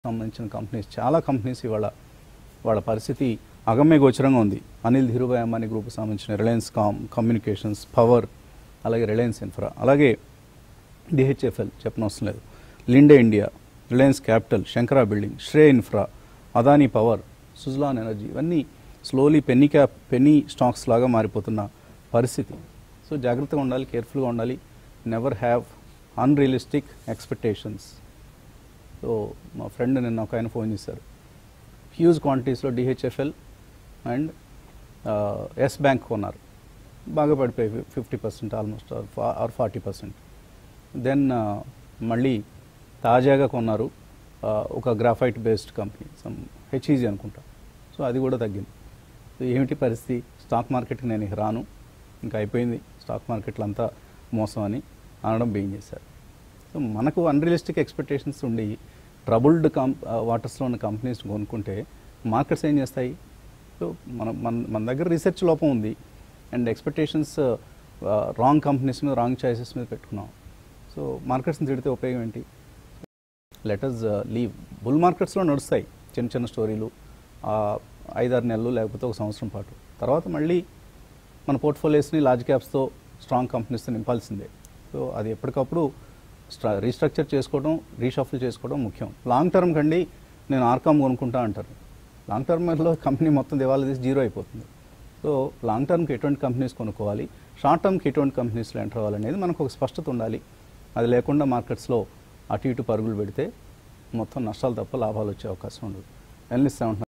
సంబంధించిన కంపెనీస్ చాలా కంపెనీస్ ఇవాళ వాళ్ళ పరిస్థితి అగమ్య గోచరంగా ఉంది అనిల్ ధీరుభాయ్ అంబానీ గ్రూప్ సంబంధించిన రిలయన్స్ కామ్ కమ్యూనికేషన్స్ పవర్ అలాగే రిలయన్స్ ఇన్ఫ్రా అలాగే డిహెచ్ఎఫ్ఎల్ చెప్పనవసరం లేదు Linde India Reliance capital Shankara building Srei infra Adani power Suzlon energy ఇవన్నీ slowly penny cap penny stocks లాగా మారిపోతున్న పరిస్థితి సో జాగ్రత్తగా ఉండాలి కేర్ఫుల్గా ఉండాలి never have unrealistic expectations so మా ఫ్రెండ్ నిన్న ఒక ఆయన ఫోన్ చేశారు హ్యూజ్ క్వాంటిటీస్లో డిహెచ్ఎఫ్ఎల్ అండ్ ఎస్ బ్యాంక్ కొన్నారు బాగా పడిపోయి fifty percent almost are forty percent then మళ్ళీ తాజాగా కొన్నారు uh, ఒక graphite based company some HEG అనుకుంటా సో అది కూడా తగ్గింది సో ఏమిటి పరిస్థితి స్టాక్ మార్కెట్కి నేను ఇక రాను ఇంకా అయిపోయింది స్టాక్ మార్కెట్లు అంతా మోసం అని అనడం బెయిన్ చేశారు సో మనకు అన్రియలిస్టిక్ ఎక్స్పెక్టేషన్స్ ఉండి ట్రబుల్డ్ కం వాటర్స్లో ఉన్న కంపెనీస్ కొనుక్కుంటే మార్కెట్స్ ఏం చేస్తాయి సో మన మన మన దగ్గర రీసెర్చ్ లోపం ఉంది అండ్ ఎక్స్పెక్టేషన్స్ రాంగ్ కంపెనీస్ మీద రాంగ్ చాయిసెస్ మీద పెట్టుకున్నాం సో మార్కెట్స్ని తిడితే ఉపయోగం ఏంటి లెటర్స్ లీవ్ బుల్ మార్కెట్స్లో నడుస్తాయి చిన్న చిన్న స్టోరీలు ఆ, ఐదారు నెలలు లేకపోతే ఒక సంవత్సరం పాటు తర్వాత మళ్ళీ మన పోర్ట్ఫోలియోస్ని లార్జ్ క్యాప్స్తో స్ట్రాంగ్ కంపెనీస్తో నింపాల్సిందే సో అది ఎప్పటికప్పుడు స్ట్రా రీస్ట్రక్చర్ చేసుకోవడం రీషఫుల్ చేసుకోవడం ముఖ్యం లాంగ్ టర్మ్ కండి నేను ఆర్కామ్ కొనుక్కుంటా అంటారు లాంగ్ టర్మ్లో కంపెనీ మొత్తం దివాళా తీసి జీరో అయిపోతుంది సో లాంగ్ టర్మ్కి ఎటువంటి కంపెనీస్ కొనుక్కోవాలి షార్ట్ టర్మ్కి ఎటువంటి కంపెనీస్లో ఎంటర్ అవ్వాలనేది మనకు ఒక స్పష్టత ఉండాలి అది లేకుండా మార్కెట్స్లో అటు ఇటు పరుగులు పెడితే మొత్తం నష్టాలు తప్ప లాభాలు వచ్చే అవకాశం ఉండదు ఎనలిస్ట్ ఏమంటున్నారు